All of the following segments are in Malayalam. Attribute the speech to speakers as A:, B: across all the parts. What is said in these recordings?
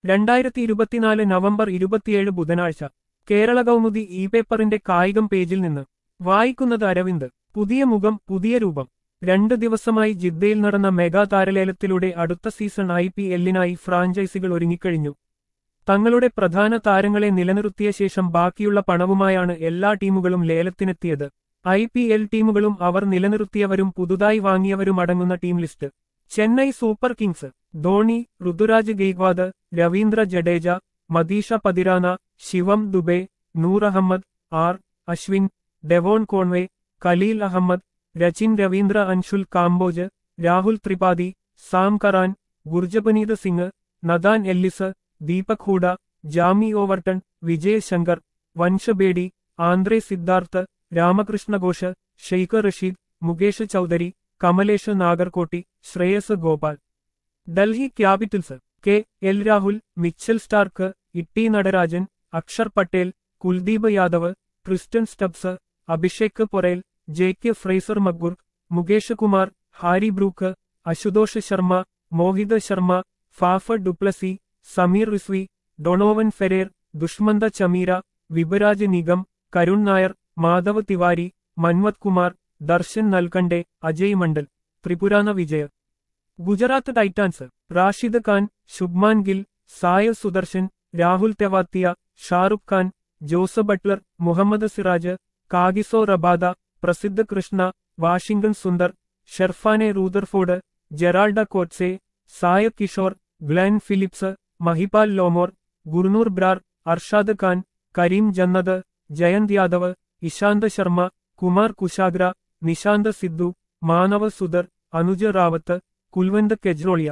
A: രണ്ടായിരത്തി ഇരുപത്തിനാല് നവംബർ ഇരുപത്തിയേഴ് ബുധനാഴ്ച കേരള കൗമുദി ഇ പേപ്പറിന്റെ കായികം പേജിൽ നിന്ന് വായിക്കുന്നത് അരവിന്ദ് പുതിയ മുഖം പുതിയ രൂപം രണ്ട് ദിവസമായി ജിദ്ദയിൽ നടന്ന മെഗാ താരലേലത്തിലൂടെ അടുത്ത സീസൺ ഐ പി എല്ലിനായി ഫ്രാഞ്ചൈസികൾ ഒരുങ്ങിക്കഴിഞ്ഞു തങ്ങളുടെ പ്രധാന താരങ്ങളെ നിലനിർത്തിയ ശേഷം ബാക്കിയുള്ള പണവുമായാണ് എല്ലാ ടീമുകളും ലേലത്തിനെത്തിയത് ഐ പി എൽ ടീമുകളും അവർ നിലനിർത്തിയവരും പുതുതായി വാങ്ങിയവരും അടങ്ങുന്ന team list Chennai Super Kings Dhoni Ruturaj Gaikwad Ravindra Jadeja Matheesha Pathirana Shivam Dube Noor Ahmad R Ashwin Devon Conway Khaleel Ahmed Rachin Ravindra Anshul Kamboj Rahul Tripathi Sam Curran Gurjapneet Singh Nathan Ellis Deepak Hooda Jamie Overton Vijay Shankar Vansh Bedi Andre Siddharth Ramakrishna Ghosh Shaikh Rasheed Mukesh Choudhary Kamlesh Nagarkoti Shreyas Gopal Delhi Capitals K L Rahul Mitchell Starc T Natarajan Axar Patel Kuldeep Yadav Kristen Stubbs Abishek Porel Jake Fraser McGurk Mukesh Kumar Harry Brook Ashutosh Sharma Mohit Sharma Faf du Plessis Sameer Rizvi Donovan Ferreira Dushmantha Chameera Vipraj Nigam Karun Nair Madhav Tiwari Manvanth Kumar Darshan Nalkande Ajay Mandal Tripurana Vijay Gujarat Titans Rashid Khan Shubman Gill Sai Sudharsan Rahul Tewatia Shahrukh Khan Joseph Buttler Mohammed Siraj Kagiso Rabada Prasidh Krishna Washington Sundar Sherfane Rutherford Gerald Coetzee Sai Kishore Glenn Phillips Mahipal ലോമോർ ഗുർനൂർ Brar Arshad Khan Karim Janat Jayant Yadav Ishant Sharma Kumar Kushagra Nishant Sindhu Manav Suthar Anuj Rawat Kulwant Khejroliya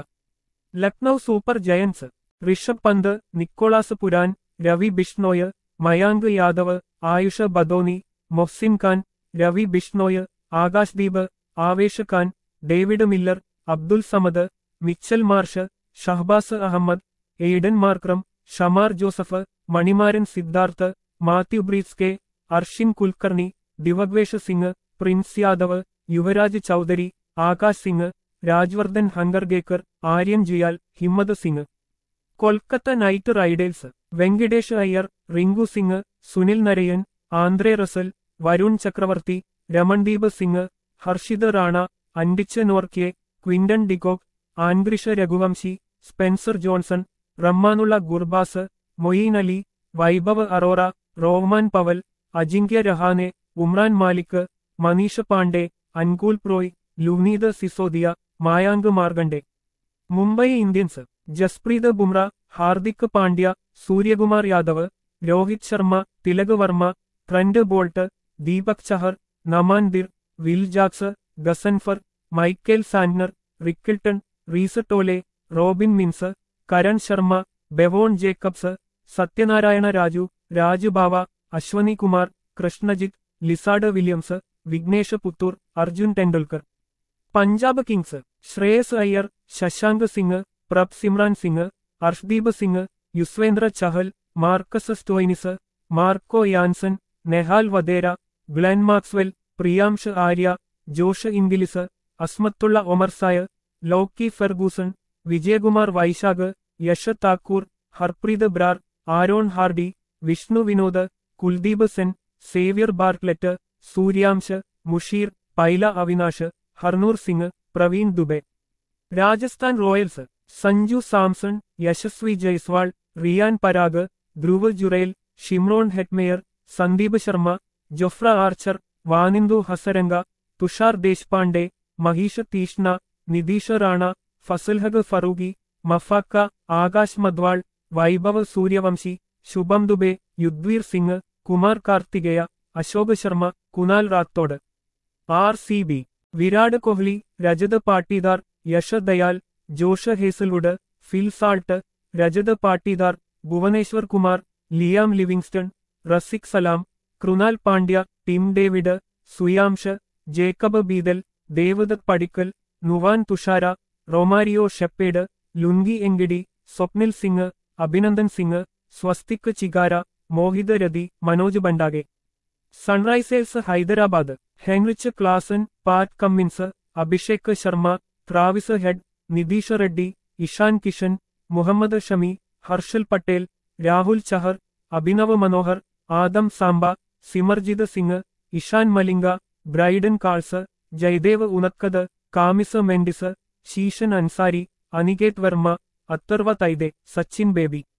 A: Lucknow Super Giants Rishabh Pant Nicholas Pooran Ravi Bishnoi Mayank Yadav Ayush Badoni Mohsin Khan Ravi Bishnoi Akash Deep Avesh Khan David Miller Abdul Samad Mitchell Marsh Shahbaz Ahmed Aiden Markram Shamar Joseph Manimaran Siddharth Matthew Breetzke Arshin Kulkarni Digvesh Singh Prince Yadav Yuvraj Choudhary Akash Singh Rajvardhan ഹങ്കർഗേക്കർ Aryan Juyal Himmat Singh Kolkata Knight Riders Venkatesh Iyer Rinku Singh Sunil Narine Andre Russell Varun Chakravarthy Ramandeep Singh Harshit Rana Anrich Nortje Quinton de Kock Angkrish Raghuvanshi Spencer Johnson Rahmanullah Gurbaz Moeen Ali Vaibhav Arora Rovman Powell Ajinkya Rahane Umran Malik Manish Pandey Anukul Roy Luvnith Sisodia Mayank Markande Mumbai Indians Jasprit Bumrah Hardik Pandya Suryakumar Yadav Rohit Sharma Tilak Varma Trent Boult Deepak Chahar Naman Dhir Will Jacks Ghazanfar Michael Santner Rickelton Reece Topley Robin Minz Karn Sharma Bevon Jacobs Satyanarayana Raju Raj Bawa Ashwani Kumar Krishnajith Lizaad Williams Vignesh Puthur Arjun Tendulkar Punjab Kings Shreyas Iyer Shashank Singh Prabh Simran Singh Arshdeep Singh Yuzvendra Chahal Marcus Stoinis Marco Jansen Nehal Wadhera Glenn Maxwell Priyansh Arya Josh Inglis Azmatullah Omarzai Lockie Ferguson Vijaykumar Vyshak Yash Thakur Harpreet Brar Aaron Hardie Vishnu Vinod Kuldeep Sen Xavier Bartlett Suryansh Musheer Pyla Avinash Harnoor Singh Praveen Dubey Rajasthan Royals Sanju Samson Yashasvi Jaiswal Riyan Parag Dhruv Jurel Shimron Hetmyer Sandeep Sharma Jofra Archer Wanindu Hasaranga Tushar Deshpande Maheesh Theekshana Nitish Rana Fazalhaq Farooqi Maphaka Akash Madhwal Vaibhav Suryavanshi Shubham Dubey Yudhvir Singh Kumar Kartikeya Ashok Sharma Kunal Rathore R C B Virat Kohli Rajat Patidar Yash Dayal Josh Hazlewood Phil Salt Rajat Patidar Bhuvneshwar Kumar Liam Livingstone Rasikh Salam Krunal Pandya Tim David സുയാംഷ് Jacob Bethell Devdutt Padikkal Nuwan Thushara Romario Shepherd Lungi Ngidi Swapnil Singh Abhinandan Singh Swastik Chikara Mohit Rathee Manoj Bhandage Sunrisers Hyderabad Heinrich Klaasen Pat Cummins Abhishek Sharma Travis Head Nitish Reddy Ishan Kishan Mohammed Shami Harshal Patel Rahul Chahar Abhinav Manohar Adam Zampa Simarjeet Singh Eshan Malinga Brydon Carse Jaydev Unadkat Kamindu Mendis Zeeshan Ansari Aniket Verma Atharva Taide Sachin baby